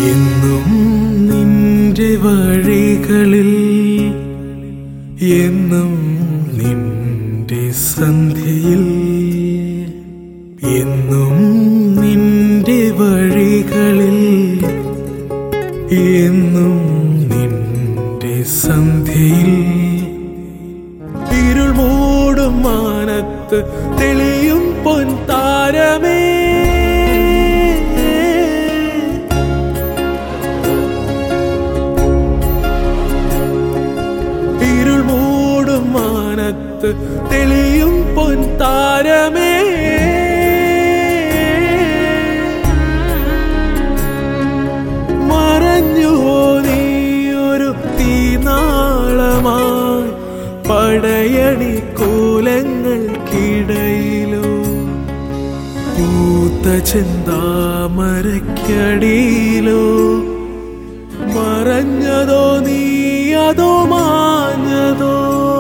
എന്നും നിന്റെ വഴികളിൽ എന്നും നിന്റെ സന്ധ്യയിൽ എന്നും നിന്റെ വഴികളിൽ എന്നും നിന്റെ സന്ധ്യയിൽ ഇരുൾ മൂടും മാനത്ത് തെളിയും പൊൻതാരമേ ഇരുൾ മൂടും മാനത്ത് തെളിയും പൊൻതാരമേ മറഞ്ഞുവോ നീ ഒരു തീനാളമായി പടയണി കൂലങ്ങൾക്കിടയിലോ പൂത്ത ചെന്താമരക്കടിയിലോ മറഞ്ഞതോ നീ അതോ മാഞ്ഞതോ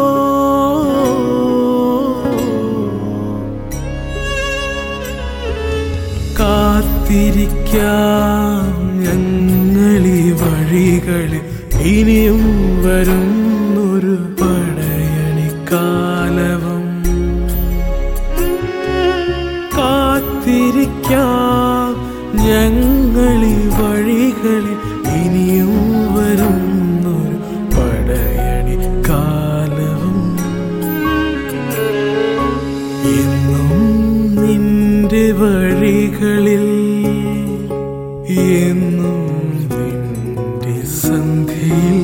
കാത്തിരിക്കാം ഞങ്ങളീ വഴികളിൽ ഇനിയും വരുന്നൊരു പടയണിക്കാലവും കാത്തിരിക്കാം ഞങ്ങളീ വഴികളിൽ ഇനിയും വരുന്നൊരു പടയണിക്കാലവും എന്നും നിന്റെ വഴികളിൽ എന്നും നിന്റെ സന്ധ്യയിൽ